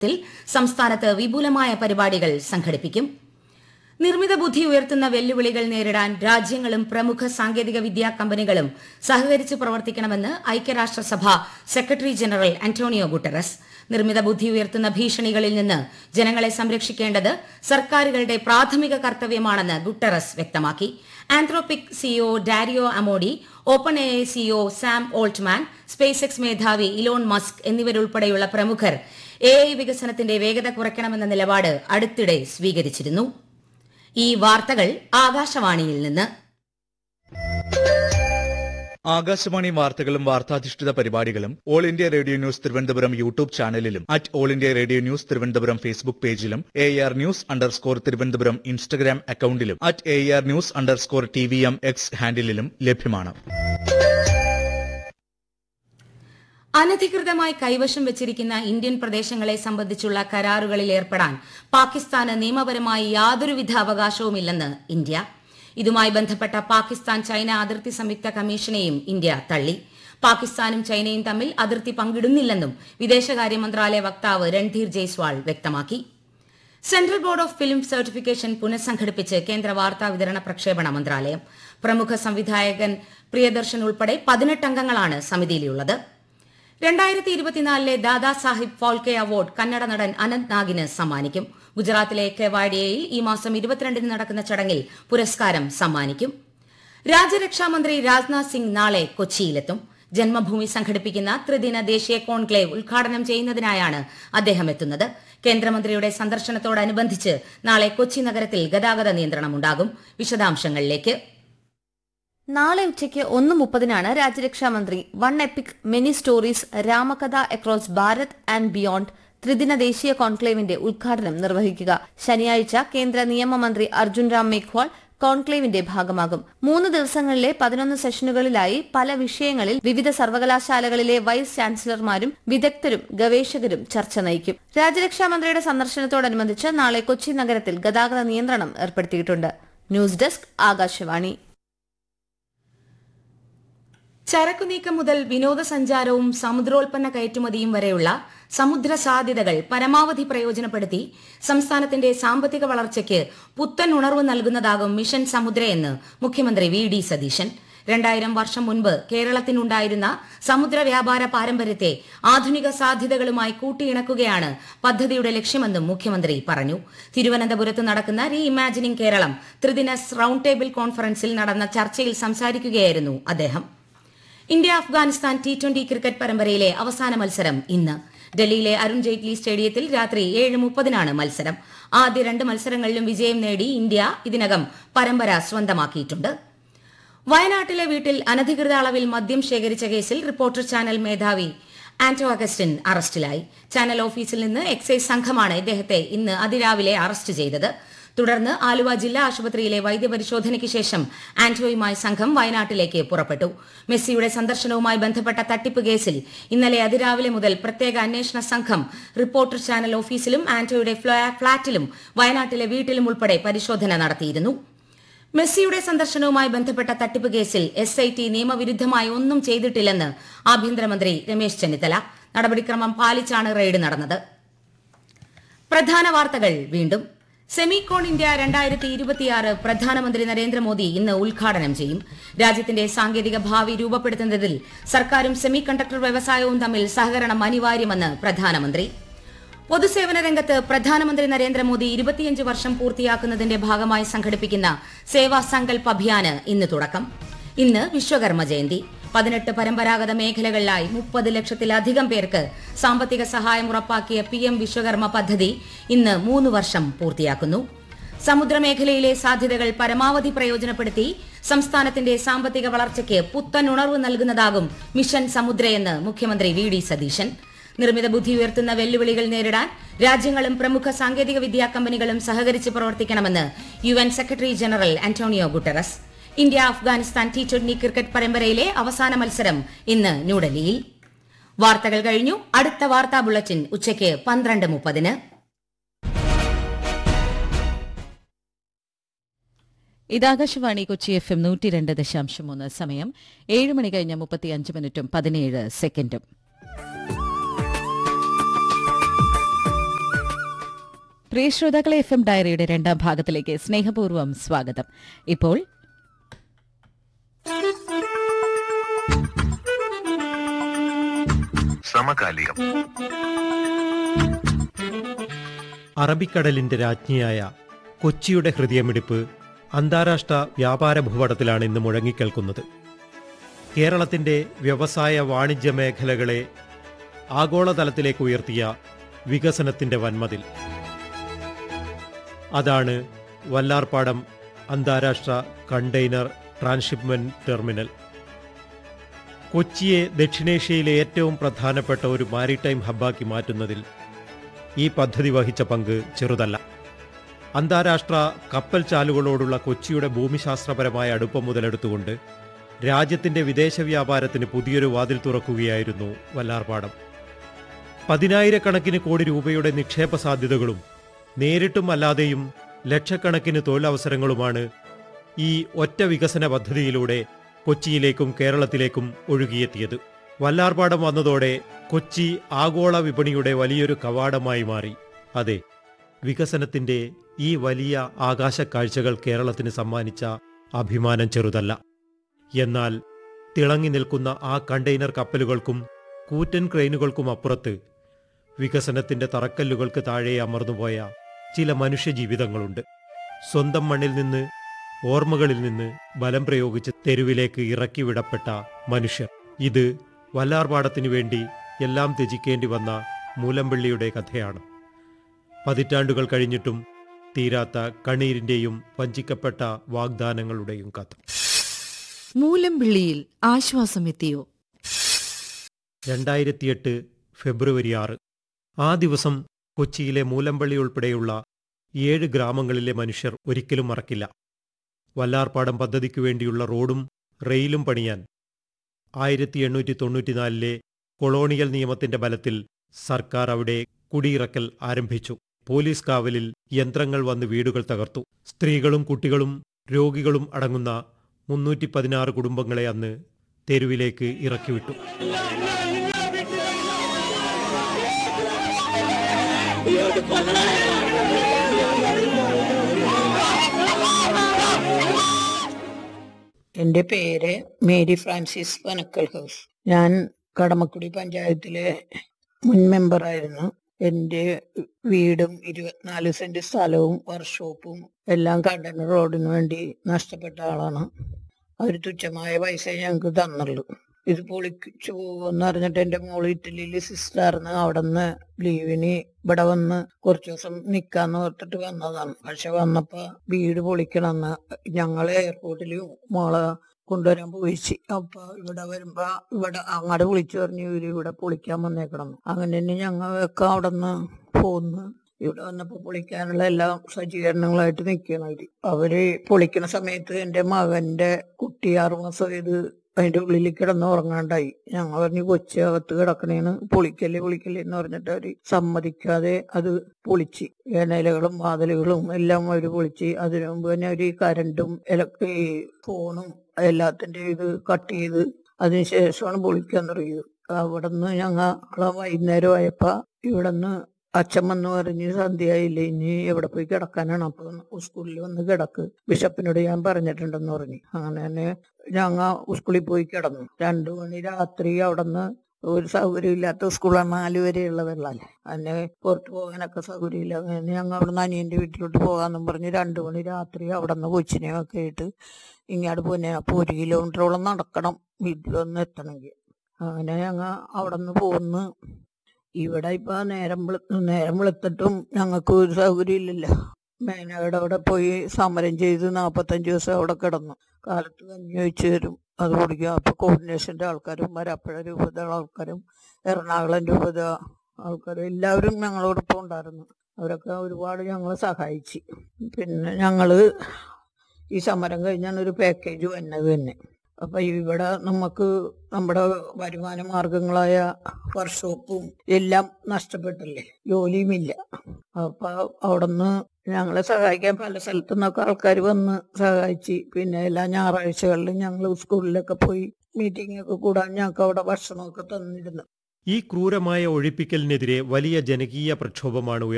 ത്തിൽ സംസ്ഥാനത്ത് വിപുലമായ പരിപാടികൾ സംഘടിപ്പിക്കും നിർമ്മിത ബുദ്ധി ഉയർത്തുന്ന വെല്ലുവിളികൾ നേരിടാൻ രാജ്യങ്ങളും പ്രമുഖ സാങ്കേതിക വിദ്യാ കമ്പനികളും സഹകരിച്ച് പ്രവർത്തിക്കണമെന്ന് ഐക്യരാഷ്ട്രസഭ സെക്രട്ടറി ജനറൽ അന്റോണിയോ ഗുട്ടറസ് നിർമ്മിത ബുദ്ധി ഉയർത്തുന്ന ഭീഷണികളിൽ നിന്ന് ജനങ്ങളെ സംരക്ഷിക്കേണ്ടത് സർക്കാരുകളുടെ പ്രാഥമിക കർത്തവ്യമാണെന്ന് ഗുട്ടറസ് വ്യക്തമാക്കി Anthropic CEO Dario Amodei OpenAI CEO Sam Altman SpaceX മേധാവി ഇലോൺ മസ്ക് എന്നിവരുൾപ്പെടെയുള്ള പ്രമുഖർ എ ഐ വികസനത്തിന്റെ വേഗത കുറയ്ക്കണമെന്ന നിലപാട് അടുത്തിടെ സ്വീകരിച്ചിരുന്നു ഈ വാർത്തകൾ ആകാശവാണിയിൽ നിന്ന് ആകാശവാണി വാർത്തകളും വാർത്താധിഷ്ഠിത പരിപാടികളും All India Radio News Thiruvananthapuram YouTube ചാനലിലും at All India Radio News Thiruvananthapuram Facebook പേജിലും A R News underscore Thiruvananthapuram Instagram അക്കൌണ്ടിലും at A R News underscore T V M X ഹാൻഡിലും ലഭ്യമാണ് അനധികൃതമായി കൈവശം വെച്ചിരിക്കുന്ന ഇന്ത്യൻ പ്രദേശങ്ങളെ സംബന്ധിച്ചുള്ള കരാറുകളിൽ ഏർപ്പെടാൻ പാകിസ്ഥാന് നിയമപരമായി യാതൊരുവിധ അവകാശവുമില്ലെന്ന് ഇന്ത്യ ഇതുമായി ബന്ധപ്പെട്ട പാകിസ്ഥാൻ ചൈന അതിർത്തി സംയുക്ത കമ്മീഷനെയും ഇന്ത്യ തള്ളി പാകിസ്ഥാനും ചൈനയും തമ്മിൽ അതിർത്തി പങ്കിടുന്നില്ലെന്നും വിദേശകാര്യ മന്ത്രാലയ വക്താവ് രൺധീർ ജയ്സ്വാൾ വ്യക്തമാക്കി Central Board of Film Certification പുനഃസംഘടിപ്പിച്ച് കേന്ദ്ര വാർത്താ വിതരണ പ്രക്ഷേപണ മന്ത്രാലയം പ്രമുഖ സംവിധായകൻ പ്രിയദർശൻ ഉൾപ്പെടെ പതിനെട്ട് അംഗങ്ങളാണ് സമിതിയിലുള്ളത് രണ്ടായിരത്തി ഇരുപത്തിനാലിലെ ദാദാ സാഹിബ് ഫാൽക്കെ അവാർഡ് കന്നഡ നടൻ അനന്ത് നാഗിന് സമ്മാനിക്കും ഗുജറാത്തിലെ കെവാഡിയയിൽ ഈ മാസം ഇരുപത്തിരണ്ടിന് നടക്കുന്ന ചടങ്ങിൽ പുരസ്കാരം സമ്മാനിക്കും രാജ്യരക്ഷാമന്ത്രി രാജ്നാഥ് സിംഗ് നാളെ കൊച്ചിയിലെത്തും ജന്മഭൂമി സംഘടിപ്പിക്കുന്ന ത്രിദിന ദേശീയ കോൺക്ലേവ് ഉദ്ഘാടനം ചെയ്യുന്നതിനായാണ് അദ്ദേഹം എത്തുന്നത് കേന്ദ്രമന്ത്രിയുടെ സന്ദർശനത്തോടനുബന്ധിച്ച് നാളെ കൊച്ചി നഗരത്തിൽ ഗതാഗത നിയന്ത്രണമുണ്ടാകും വിശദാംശങ്ങളിലേക്ക് നാളെ ഉച്ചയ്ക്ക് ഒന്ന് മുപ്പതിനാണ് രാജ്യരക്ഷാമന്ത്രി one epic many stories Ramkatha across Bharat and beyond ത്രിദിന ദേശീയ കോൺക്ലേവിന്റെ ഉദ്ഘാടനം നിർവഹിക്കുക ശനിയാഴ്ച കേന്ദ്ര നിയമമന്ത്രി അർജുൻ രാം മേഘ്വാൾ കോൺക്ലേവിന്റെ ഭാഗമാകും മൂന്ന് ദിവസങ്ങളിലെ പതിനൊന്ന് സെഷനുകളിലായി പല വിഷയങ്ങളിൽ വിവിധ സർവകലാശാലകളിലെ വൈസ് ചാൻസലർമാരും വിദഗ്ധരും ഗവേഷകരും ചർച്ച നയിക്കും രാജ്യരക്ഷാമന്ത്രിയുടെ സന്ദർശനത്തോടനുബന്ധിച്ച് നാളെ കൊച്ചി നഗരത്തിൽ ഗതാഗത നിയന്ത്രണം ഏർപ്പെടുത്തിയിട്ടുണ്ട് ന്യൂസ് ഡെസ്ക് ആകാശവാണി ചരക്കു നീക്കം മുതൽ വിനോദസഞ്ചാരവും സമുദ്രോൽപ്പന്ന കയറ്റുമതിയും വരെയുള്ള സമുദ്ര സാധ്യതകൾ പരമാവധി പ്രയോജനപ്പെടുത്തി സംസ്ഥാനത്തിന്റെ സാമ്പത്തിക വളർച്ചയ്ക്ക് പുത്തൻ ഉണർവ് നൽകുന്നതാകും മിഷൻ സമുദ്രയെന്ന് മുഖ്യമന്ത്രി വി ഡി സതീശൻ രണ്ടായിരം വർഷം മുൻപ് കേരളത്തിനുണ്ടായിരുന്ന സമുദ്ര വ്യാപാര പാരമ്പര്യത്തെ ആധുനിക സാധ്യതകളുമായി കൂട്ടിയിണക്കുകയാണ് പദ്ധതിയുടെ ലക്ഷ്യമെന്നും മുഖ്യമന്ത്രി പറഞ്ഞു തിരുവനന്തപുരത്ത് നടക്കുന്ന റീ ഇമാജിനിംഗ് കേരളം ത്രിദിന റൌണ്ട് ടേബിൾ കോൺഫറൻസിൽ നടന്ന ചർച്ചയിൽ സംസാരിക്കുകയായിരുന്നു അദ്ദേഹം India Afghanistan T twenty cricket പരമ്പരയിലെ അവസാന മത്സരം ഇന്ന് ഡൽഹിയിലെ അരുൺ ജെയ്റ്റ്ലി സ്റ്റേഡിയത്തിൽ രാത്രി ഏഴ് മുപ്പതിനാണ് മത്സരം ആദ്യ രണ്ട് മത്സരങ്ങളിലും വിജയം നേടി ഇന്ത്യ ഇതിനകം പരമ്പര സ്വന്തമാക്കിയിട്ടുണ്ട് വയനാട്ടിലെ വീട്ടിൽ അനധികൃത അളവിൽ മദ്യം ശേഖരിച്ച കേസിൽ റിപ്പോർട്ടർ ചാനൽ മേധാവി ആന്റോ അഗസ്റ്റിൻ അറസ്റ്റിലായി ചാനൽ ഓഫീസിൽ നിന്ന് എക്സൈസ് സംഘമാണ് ഇദ്ദേഹത്തെ ഇന്ന് അതിരാവിലെ അറസ്റ്റ് ചെയ്തത് തുടർന്ന് ആലുവ ജില്ലാ ആശുപത്രിയിലെ വൈദ്യപരിശോധനയ്ക്ക് ശേഷം ആന്റോയുമായി സംഘം വയനാട്ടിലേക്ക് പുറപ്പെട്ടു മെസ്സിയുടെ സന്ദർശനവുമായി ബന്ധപ്പെട്ട തട്ടിപ്പ് കേസിൽ ഇന്നലെ അതിരാവിലെ മുതൽ പ്രത്യേക അന്വേഷണ സംഘം റിപ്പോർട്ടർ ചാനൽ ഓഫീസിലും ആന്റോയുടെ ഫ്ളാറ്റിലും വയനാട്ടിലെ വീട്ടിലും ഉൾപ്പെടെ പരിശോധന നടത്തിയിരുന്നു മെസ്സിയുടെ സന്ദർശനവുമായി ബന്ധപ്പെട്ട തട്ടിപ്പ് കേസിൽ എസ് ഐ ടി നിയമവിരുദ്ധമായി ഒന്നും ചെയ്തിട്ടില്ലെന്ന് ആഭ്യന്തരമന്ത്രി രമേശ് ചെന്നിത്തല നടപടിക്രമം പാലിച്ചാണ് റെയ്ഡ് നടന്നത് പ്രധാന വാർത്തകൾ വീണ്ടും സെമികോൺ ഇന്ത്യ രണ്ടായിരത്തി ഇരുപത്തിയാറ് പ്രധാനമന്ത്രി നരേന്ദ്രമോദി ഇന്ന് ഉദ്ഘാടനം ചെയ്യും രാജ്യത്തിന്റെ സാങ്കേതിക ഭാവി രൂപപ്പെടുത്തുന്നതിൽ സർക്കാരും സെമി കണ്ടക്ടർ വ്യവസായവും തമ്മിൽ സഹകരണം അനിവാര്യമെന്ന് പ്രധാനമന്ത്രി പൊതുസേവന രംഗത്ത് പ്രധാനമന്ത്രി നരേന്ദ്രമോദി ഇരുപത്തിയഞ്ച് വർഷം പൂർത്തിയാക്കുന്നതിന്റെ ഭാഗമായി സംഘടിപ്പിക്കുന്ന സേവാ സങ്കൽപ് അഭിയാന് ഇന്ന് തുടക്കം ഇന്ന് വിശ്വകർമ്മ ജയന്തി പതിനെട്ട് പരമ്പരാഗത മേഖലകളിലായി മുപ്പത് ലക്ഷത്തിലധികം പേർക്ക് സാമ്പത്തിക സഹായം ഉറപ്പാക്കിയ പി എം വിശ്വകർമ്മ പദ്ധതി ഇന്ന് മൂന്ന് വർഷം പൂർത്തിയാക്കുന്നു സമുദ്രമേഖലയിലെ സാധ്യതകൾ പരമാവധി പ്രയോജനപ്പെടുത്തി സംസ്ഥാനത്തിന്റെ സാമ്പത്തിക വളർച്ചയ്ക്ക് പുത്തൻ ഉണർവ് നൽകുന്നതാകും മിഷൻ സമുദ്രയെന്ന് മുഖ്യമന്ത്രി വി ഡി സതീശൻ നിർമ്മിത ബുദ്ധി ഉയർത്തുന്ന വെല്ലുവിളികൾ നേരിടാൻ രാജ്യങ്ങളും പ്രമുഖ സാങ്കേതിക വിദ്യാ കമ്പനികളും സഹകരിച്ച് പ്രവർത്തിക്കണമെന്ന് U N secretary general Antonio Guterres India Afghanistan T twenty cricket പരമ്പരയിലെ അവസാന മത്സരം ഇന്ന് ന്യൂഡൽഹിയിൽ വാർത്തകൾ കഴിഞ്ഞു അടുത്ത വാർത്താ ബുള്ളറ്റിൻ ഉച്ചയ്ക്ക് പന്ത്രണ്ട് മുപ്പതിന് ഇതാകാശവാണി കൊച്ചി എഫ് എം നൂറ്റി രണ്ട് ദശാംശം മൂന്ന് സമയം ഏഴ് മണി കഴിഞ്ഞ് മുപ്പത്തിയഞ്ച് മിനിറ്റും പതിനേഴ് സെക്കൻഡും പ്രിയ ശ്രോതാക്കളെ എഫ് എം ഡയറിയുടെ രണ്ടാം ഭാഗത്തിലേക്ക് സ്നേഹപൂർവ്വം സ്വാഗതം ഇപ്പോൾ സമകാലികം അറബിക്കടലിന്റെ രാജ്ഞിയായ കൊച്ചിയുടെ ഹൃദയമിടിപ്പ് അന്താരാഷ്ട്ര വ്യാപാര ഭൂപടത്തിലാണ് ഇന്ന് മുഴങ്ങിക്കേൾക്കുന്നത് കേരളത്തിന്റെ വ്യവസായ വാണിജ്യ മേഖലകളെ ആഗോളതലത്തിലേക്ക് ഉയർത്തിയ വികസനത്തിന്റെ വൻമതിൽ അതാണ് വല്ലാർപാടം അന്താരാഷ്ട്ര കണ്ടെയ്നർ ട്രാൻസ്ഷിപ്മെന്റ് ടെർമിനൽ കൊച്ചിയെ ദക്ഷിണേഷ്യയിലെ ഏറ്റവും പ്രധാനപ്പെട്ട ഒരു മാരിടൈം ഹബ്ബാക്കി മാറ്റുന്നതിൽ ഈ പദ്ധതി വഹിച്ച പങ്ക് ചെറുതല്ല അന്താരാഷ്ട്ര കപ്പൽ ചാലുകളോടുള്ള കൊച്ചിയുടെ ഭൂമിശാസ്ത്രപരമായ അടുപ്പം മുതലെടുത്തുകൊണ്ട് രാജ്യത്തിന്റെ വിദേശ വ്യാപാരത്തിന് പുതിയൊരു വാതിൽ തുറക്കുകയായിരുന്നു വല്ലാർപാടം പതിനായിരക്കണക്കിന് കോടി രൂപയുടെ നിക്ഷേപ സാധ്യതകളും നേരിട്ടും അല്ലാതെയും ലക്ഷക്കണക്കിന് തൊഴിലവസരങ്ങളുമാണ് ഈ ഒറ്റ വികസന പദ്ധതിയിലൂടെ കൊച്ചിയിലേക്കും കേരളത്തിലേക്കും ഒഴുകിയെത്തിയത് വല്ലാർപാടം വന്നതോടെ കൊച്ചി ആഗോള വിപണിയുടെ വലിയൊരു കവാടമായി മാറി അതെ വികസനത്തിന്റെ ഈ വലിയ ആകാശക്കാഴ്ചകൾ കേരളത്തിന് സമ്മാനിച്ച അഭിമാനം ചെറുതല്ല എന്നാൽ തിളങ്ങി നിൽക്കുന്ന ആ കണ്ടെയ്നർ കപ്പലുകൾക്കും കൂറ്റൻ ക്രെയിനുകൾക്കും അപ്പുറത്ത് വികസനത്തിന്റെ തറക്കല്ലുകൾക്ക് താഴെ അമർന്നുപോയ ചില മനുഷ്യജീവിതങ്ങളുണ്ട് സ്വന്തം മണ്ണിൽ നിന്ന് ഓർമ്മകളിൽ നിന്ന് ബലം പ്രയോഗിച്ച് തെരുവിലേക്ക് ഇറക്കി വിടപ്പെട്ട മനുഷ്യർ ഇത് വല്ലാർപാടത്തിനു വേണ്ടി എല്ലാം ത്യജിക്കേണ്ടി വന്ന മൂലമ്പള്ളിയുടെ കഥയാണ് പതിറ്റാണ്ടുകൾ കഴിഞ്ഞിട്ടും തീരാത്ത കണ്ണീരിന്റെയും വഞ്ചിക്കപ്പെട്ട വാഗ്ദാനങ്ങളുടെയും കഥ മൂലംപിള്ളിയിൽ ആശ്വാസമെത്തിയോ രണ്ടായിരത്തിയെട്ട് ഫെബ്രുവരി ആറ് ആ ദിവസം കൊച്ചിയിലെ മൂലമ്പള്ളി ഉൾപ്പെടെയുള്ള ഏഴ് ഗ്രാമങ്ങളിലെ മനുഷ്യർ ഒരിക്കലും മറക്കില്ല വല്ലാർപാടം പദ്ധതിക്കു വേണ്ടിയുള്ള റോഡും റെയിലും പണിയാൻ ആയിരത്തി എണ്ണൂറ്റി തൊണ്ണൂറ്റിനാലിലെ കൊളോണിയൽ നിയമത്തിന്റെ ബലത്തിൽ സർക്കാർ അവിടെ കുടിയിറക്കൽ ആരംഭിച്ചു പോലീസ് കാവലിൽ യന്ത്രങ്ങൾ വന്ന് വീടുകൾ തകർത്തു സ്ത്രീകളും കുട്ടികളും രോഗികളും അടങ്ങുന്ന മുന്നൂറ്റി പതിനാറ് കുടുംബങ്ങളെ അന്ന് തെരുവിലേക്ക് ഇറക്കിവിട്ടു എൻ്റെ പേര് മേരി ഫ്രാൻസിസ് പനക്കൽ ഹൗസ് ഞാൻ കടമക്കുടി പഞ്ചായത്തിലെ മുൻ മെമ്പറായിരുന്നു എൻ്റെ വീടും ഇരുപത്തിനാല് സെന്റ് സ്ഥലവും വർക്ക്ഷോപ്പും എല്ലാം കണ്ടന റോഡിന് വേണ്ടി നഷ്ടപ്പെട്ട ആളാണ് അവർ തുച്ഛമായ പൈസ ഞങ്ങൾക്ക് തന്നുള്ളൂ ഇത് പൊളിച്ചു പോകുമെന്ന് അറിഞ്ഞിട്ട് എൻ്റെ മോള് ഇറ്റലിയിൽ സിസ്റ്ററായിരുന്നു അവിടെ നിന്ന് ലീവിന് ഇവിടെ വന്ന് കുറച്ചു ദിവസം നിക്കാന്ന് ഓർത്തിട്ട് വന്നതാണ് പക്ഷെ വന്നപ്പോ വീട് പൊളിക്കണമെന്ന് ഞങ്ങള് എയർപോർട്ടിൽ മോളെ കൊണ്ടുവരാൻ പോയിച്ച് അപ്പൊ ഇവിടെ വരുമ്പോ ഇവിടെ അങ്ങോട്ട് വിളിച്ചു പറഞ്ഞു ഇവര് ഇവിടെ പൊളിക്കാൻ വന്നേക്കണം അങ്ങനെ തന്നെ ഞങ്ങളൊക്കെ അവിടെ നിന്ന് പോന്ന് ഇവിടെ വന്നപ്പോ പൊളിക്കാനുള്ള എല്ലാ സജ്ജീകരണങ്ങളായിട്ട് നിൽക്കണം അവര് അവര് പൊളിക്കുന്ന സമയത്ത് എന്റെ മകന്റെ കുട്ടി ആറുമാസം ഇത് അതിന്റെ ഉള്ളിൽ കിടന്ന് ഉറങ്ങാണ്ടായി ഞങ്ങൾ പറഞ്ഞു കൊച്ചി അകത്ത് കിടക്കണേന്ന് പൊളിക്കല്ലേ പൊളിക്കല്ലേ എന്ന് പറഞ്ഞിട്ട് അവര് സമ്മതിക്കാതെ അത് പൊളിച്ച് ജനലുകളും വാതിലുകളും എല്ലാം അവര് പൊളിച്ച് അതിനു മുമ്പ് തന്നെ അവര് കരണ്ടും ഇലക്ട്രി ഫോണും എല്ലാത്തിന്റെ ഇത് കട്ട് ചെയ്ത് അതിനുശേഷമാണ് പൊളിക്കാൻ തുടങ്ങിയത് അവിടെ നിന്ന് ഞങ്ങൾ വൈകുന്നേരം ആയപ്പോ ഇവിടെ നിന്ന് അച്ഛൻ വന്ന് പറഞ്ഞ് സന്ധ്യയായില്ലേ ഇനി എവിടെ പോയി കിടക്കാനാണ് അപ്പൊ സ്കൂളിൽ വന്ന് കിടക്ക് ബിഷപ്പിനോട് ഞാൻ പറഞ്ഞിട്ടുണ്ടെന്ന് പറഞ്ഞു അങ്ങനെ തന്നെ ഞങ്ങ സ്കൂളിൽ പോയി കിടന്നു രണ്ടു മണി രാത്രി അവിടെ നിന്ന് ഒരു സൗകര്യം ഇല്ലാത്ത സ്കൂളാണ് നാല് വരെയുള്ളതല്ലേ അതിനെ പുറത്തു പോകാനൊക്കെ സൗകര്യമില്ല അങ്ങനെ ഞങ്ങൾ അവിടെ നിന്ന് അനിയന്റെ വീട്ടിലോട്ട് പോകാന്നും പറഞ്ഞ് രണ്ടു മണി രാത്രി അവിടെ നിന്ന് കൊച്ചിനെ ഒക്കെ ആയിട്ട് ഇങ്ങോട്ട് പോന്നെ അപ്പൊ ഒരു കിലോമീറ്ററോളം നടക്കണം വീട്ടിലൊന്ന് എത്തണമെങ്കിൽ അങ്ങനെ ഞങ്ങൾ അവിടെ നിന്ന് പോന്ന് ഇവിടെ ഇപ്പൊ നേരം വെളു നേരം വെളുത്തിട്ടും ഞങ്ങൾക്ക് ഒരു സൗകര്യം ഇല്ലല്ലോ മേനയുടെ അവിടെ പോയി സമരം ചെയ്ത് നാപ്പത്തഞ്ച് ദിവസം അവിടെ കിടന്നു കാലത്ത് കഞ്ഞി വെച്ച് തരും അത് കുടിക്കുക അപ്പൊ കോർഡിനേഷന്റെ ആൾക്കാരും വരാപ്പുഴ രൂപത ആൾക്കാരും എറണാകുളം രൂപത ആൾക്കാരും എല്ലാവരും ഞങ്ങളോടൊപ്പം ഉണ്ടായിരുന്നു അവരൊക്കെ ഒരുപാട് ഞങ്ങളെ സഹായിച്ച് പിന്നെ ഞങ്ങള് ഈ സമരം കഴിഞ്ഞാണ് ഒരു പാക്കേജ് വന്നത് തന്നെ അപ്പൊ ഇവിടെ നമുക്ക് നമ്മുടെ വരുമാന മാർഗങ്ങളായ വർക്ക്ഷോപ്പും എല്ലാം നഷ്ടപ്പെട്ടല്ലേ ജോലിയുമില്ല അപ്പൊ അവിടുന്ന് ഞങ്ങളെ സഹായിക്കാൻ പല സ്ഥലത്തു നിന്നൊക്കെ ആൾക്കാർ വന്ന് സഹായിച്ച് പിന്നെ എല്ലാ ഞായറാഴ്ചകളിലും ഞങ്ങൾ സ്കൂളിലൊക്കെ പോയി മീറ്റിംഗ് ഒക്കെ കൂടാൻ ഞങ്ങൾക്ക് അവിടെ ഭക്ഷണമൊക്കെ തന്നിരുന്നു ഈ ക്രൂരമായ ഒഴിപ്പിക്കലിനെതിരെ വലിയ ജനകീയ പ്രക്ഷോഭമാണ് ഉയർന്നത്